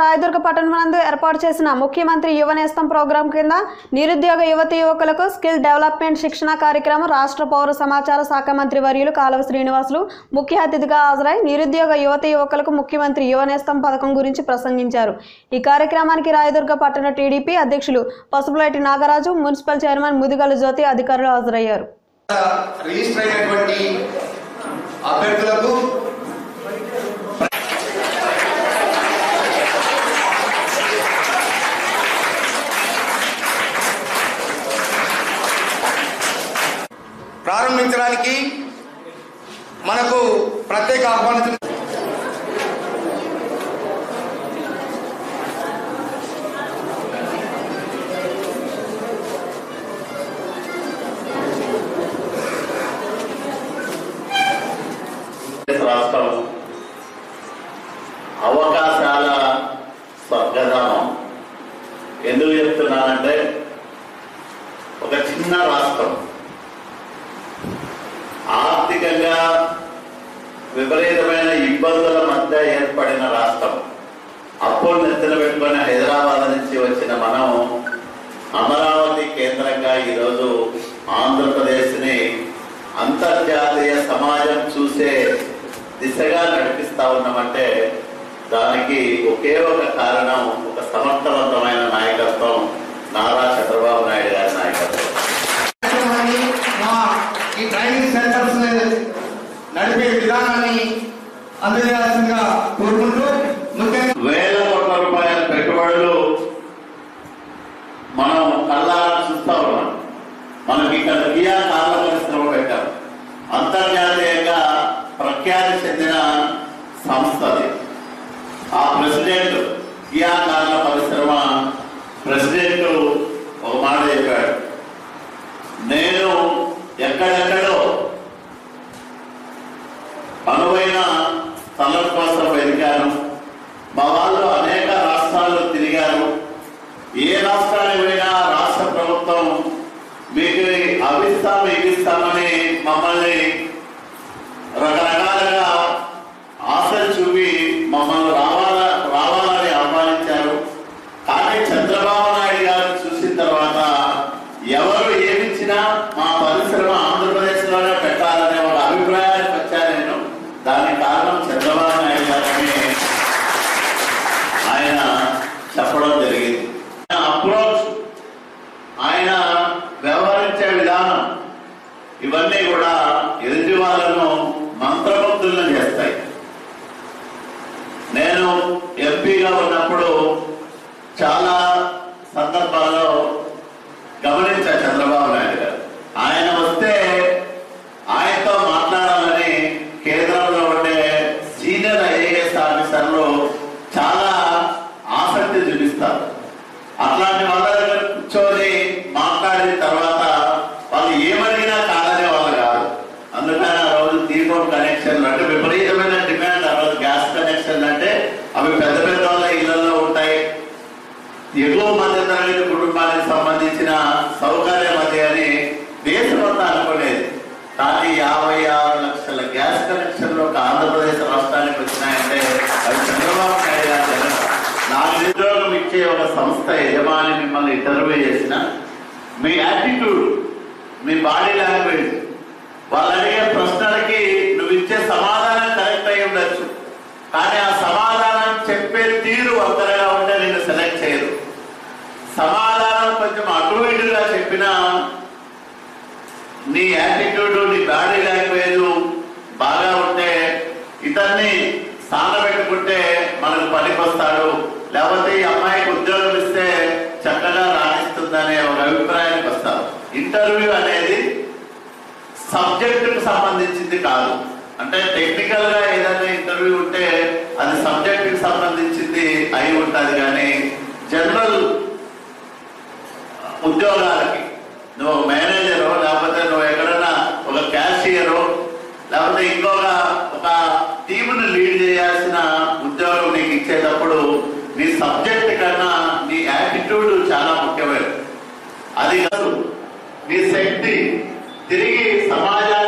రాయదుర్గ పట్టణం ఏర్పాటు చేసిన ముఖ్యమంత్రి యువ నేస్తం ప్రోగ్రాం కింద నిరుద్యోగ యువతి యువకులకు స్కిల్ డెవలప్మెంట్ శిక్షణ కార్యక్రమం రాష్ట్ర పౌర సమాచార శాఖ మంత్రి వర్యులు కాలువ శ్రీనివాసులు ముఖ్య అతిథిగా హాజరై నిరుద్యోగ యువతి యువకులకు ముఖ్యమంత్రి యువ నేస్తం పథకం గురించి ప్రసంగించారు ఈ కార్యక్రమానికి రాయదుర్గ పట్టణ టీడీపీ అధ్యక్షులు పసుపులేటి నాగరాజు మున్సిపల్ చైర్మన్ ముదిగల జ్యోతి అధికారులు హాజరయ్యారు రిజిస్టర్ అయినటువంటి అభ్యర్థులకు ప్రారంభించడానికి మనకు ప్రత్యేక ఆహ్వానించిన రాష్ట్రం అవకాశాల స్వర్గధామం ఎందుకు చెప్తున్నానంటే ఒక చిన్న రాష్ట్రం ఆర్థికంగా విపరీతమైన ఇబ్బందుల మధ్య ఏర్పడిన రాష్ట్రం అప్పులు నెత్తిన పెట్టుకుని హైదరాబాద్ నుంచి వచ్చిన మనం అమరావతి కేంద్రంగా ఈరోజు ఆంధ్రప్రదేశ్ని అంతర్జాతీయ సమాజం చూసే దిశగా నడిపిస్తా ఉన్నామంటే దానికి ఒకే ఒక కారణం ఒక సమర్థవంతమైన నాయకత్వం నారా చంద్రబాబు నాయుడు గారి నాయకత్వం కార్యక్రమాన్ని మా ఈ ట్రైనింగ్ సెంటర్స్ నడిపే విధానాన్ని అందజేయాల్సిందిగా కోరుకుంటూ ముఖ్యంగా వేల కోట్ల రూపాయల పెట్టుబడులు మనం కళ్ళారా చూస్తా ఉన్నాం మనకి ఇక్కడ కియా కార్ల పరిశ్రమ పెట్టాం అంతర్జాతీయంగా ప్రఖ్యాతి చెందిన సంస్థ అది ఆ ప్రెసిడెంట్ కియా కార్ల పరిశ్రమ ప్రెసిడెంట్ ఒక మాట చెప్పాడు నేను ఎక్కడెక్కడో అనువైన స్థలం కోసం వెతికాను మా వాళ్ళు అనేక రాష్ట్రాల్లో తిరిగారు ఏ రాష్ట్రానికి పోయినా రాష్ట్ర ప్రభుత్వం మీకు అవిస్తాం ఇవిస్తామని మమ్మల్ని రకరకాలుగా ఆశలు చూపి మమ్మల్ని రావాల రావాలని ఆహ్వానించారు కానీ చంద్రబాబు నాయుడు గారు చూసిన తర్వాత ఎవరు ఏమిచ్చినా మా పరిశ్రమ ఆంధ్రప్రదేశ్ లోనే పెట్టాలనే ఒక అభిప్రాయానికి వచ్చా నేను దానికి కారణం చంద్రబాబు నాయుడు గారని ఆయన చెప్పడం జరిగింది అప్రోచ్ ఆయన వ్యవహరించే విధానం ఇవన్నీ కూడా ఎదుటి వాళ్ళను మంత్రముగ్ధులను చేస్తాయి నేను ఎంపీగా ఉన్నప్పుడు చాలా సందర్భాల్లో గమనించా చంద్రబాబు నాయుడు గారు ఆయన వస్తే ఆయనతో మాట్లాడాలని కేంద్రంలో ఉండే సీనియర్ ఐఏఎస్ ఆఫీసర్లు చాలా ఆసక్తి చూపిస్తారు అట్లాంటి వాళ్ళ దగ్గర కూర్చొని మాట్లాడిన తర్వాత వాళ్ళు ఏమడిగినా కాదనే వాళ్ళు కాదు అందుకని ఆ రోజు దీపం కనెక్షన్ అంటే విపరీతమైన డిమాండ్ ఆ రోజు గ్యాస్ కనెక్షన్ అంటే అవి పెద్ద పెద్ద వాళ్ళ ఇళ్లలో ఉంటాయి ఎగువ మధ్య తరగతి కుటుంబానికి సంబంధించిన సౌకర్యం అది అని దేశమంతా అనుకునేది కానీ యాభై ఆరు లక్షల గ్యాస్ కనెక్షన్లు ఒక ఆంధ్రప్రదేశ్ రాష్ట్రానికి వచ్చినాయంటే అవి చంద్రబాబు నాయుడు గారి జగన్ నాకు ఉద్యోగం ఇచ్చే ఒక సంస్థ యజమాని మిమ్మల్ని ఇంటర్వ్యూ చేసిన మీ యాటిట్యూడ్ మీ బాడీ లాంగ్వేజ్ వాళ్ళు అడిగే ప్రశ్నలకి నువ్వు ఇచ్చే సమాధానం కరెక్ట్ అయి ఉండొచ్చు కానీ ఆ సమాధానం చెప్పే తీరు ఒక్కరగా ఉంటే నేను సెలెక్ట్ చేయరు సమాధానం కొంచెం అటు ఇటుగా చెప్పినా నీ యాటిట్యూడ్ నీ బాడీ లాంగ్వేజ్ బాగా ఉంటే ఇతన్ని సానబెట్టుకుంటే మనకు పనికొస్తాడు లేకపోతే ఈ అమ్మాయికి ఉద్యోగం ఇస్తే చక్కగా రాణిస్తుందనే ఒక అభిప్రాయానికి వస్తారు ఇంటర్వ్యూ అనేది సబ్జెక్టుకు సంబంధించింది కాదు అంటే టెక్నికల్ గా ఏదైనా ఇంటర్వ్యూ ఉంటే అది సబ్జెక్ట్ కి సంబంధించింది అయి ఉంటది కానీ జనరల్ ఉద్యోగాలకి నువ్వు మేనేజర్ లేకపోతే నువ్వు ఎక్కడైనా ఒక క్యాషియర్ లేకపోతే ఇంకొక ఒక టీముని లీడ్ చేయాల్సిన ఉద్యోగం నీకు ఇచ్చేటప్పుడు నీ సబ్జెక్ట్ కన్నా నీ యాటిట్యూడ్ చాలా ముఖ్యమైనది అది కాదు నీ శక్తి తిరిగి సమాజానికి